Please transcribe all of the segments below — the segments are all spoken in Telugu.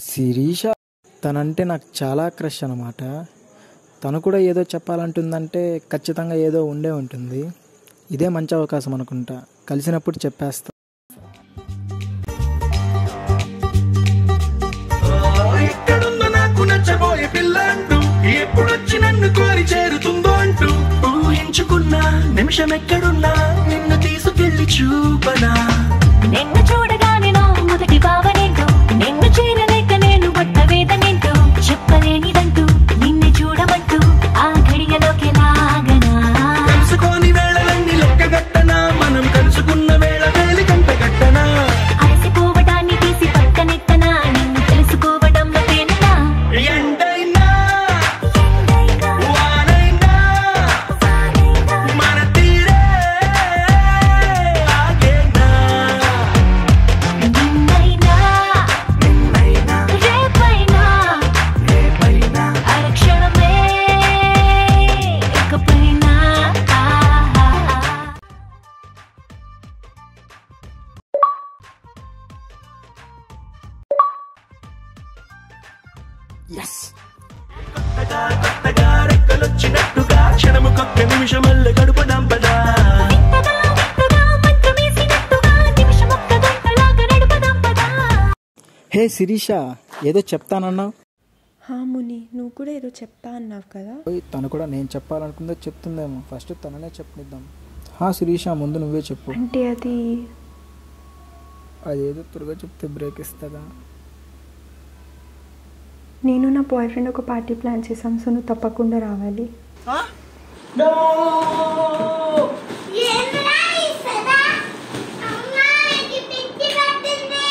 శిరీష తనంటే నాకు చాలా క్రష్ అనమాట తను కూడా ఏదో చెప్పాలంటుందంటే ఖచ్చితంగా ఏదో ఉండే ఉంటుంది ఇదే మంచి అవకాశం అనుకుంటా కలిసినప్పుడు చెప్పేస్తా ఎక్కడుందో నాకు నచ్చబోయే పిల్ల అంటూ ఎప్పుడొచ్చి నన్ను కోరి చేరుతుందో అంటూ ఊహించుకున్నా నిమిషం ఎక్కడున్నా నిన్ను తీసుకెళ్లి చూపనా నిన్ను చూడగానే నా మొదటి భావనేంటో నిన్ను చేరలేక నేను పడ్డ వేదనేంటో చెప్పలేనిదంటూ నిన్ను చూడమంటూ ఆ ఘడియలోకి లాగనా కలుసుకోని వేళలన్నీ లెక్కగట్టనా మనం కలుసుకున్న వేళ వేలి కంట గట్టనా అలసిపోవటాన్ని తీసి పక్కనెత్తనా నిన్ను తెలుసుకోవడంలో తేనెనా ఎండైనా వానైనా మన తీరే ఆగేనా నిన్నైనా నిన్నైనా రేపైనా రేపైనా అరక్షణమే ఇకపైనా ఆహా కొత్తగా కొత్తగా రెక్కలొచ్చినట్టుగా క్షణముకొక్క నిమిషమల్ల గడుపదాం పదా వింతగా వింతగా మంత్రమేసినట్టుగా నిమిషమొక్క గంటలాగా నడుపదాం పదా హే శిరీష ఏదో చెప్తానన్నావు హా ముని నువ్వు కూడా ఏదో చెప్తా అన్నావు కదా ఓయ్, తను కూడా నేను చెప్పాలనుకుందో చెప్తుందేమో ఫస్ట్ తననే చెప్పనిద్దాం హా శిరీష ముందు నువ్వే చెప్పు అంటే అది అదేదో త్వరగా చెప్తే బ్రేక్ ఇస్తుందా నేను నా బాయ్ ఫ్రెండ్ ఒక పార్టీ ప్లాన్ చేసాం సో నువ్వు తప్పకుండా రావాలి ఏంద్రా ఈ సదా అమ్మాయికి పిచ్చి పట్టింది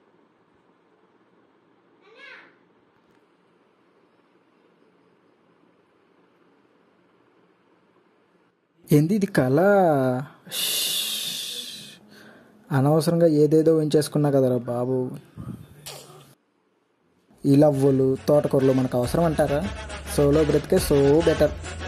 ఏంది ఇది కళ షష్. అనవసరంగా ఏదేదో ఉంచేసుకున్నా కదరా బాబు ఈ లవ్వులు తోటకూరలు మనకు అవసరం అంటారా సోలో బ్రతికే సో బెటర్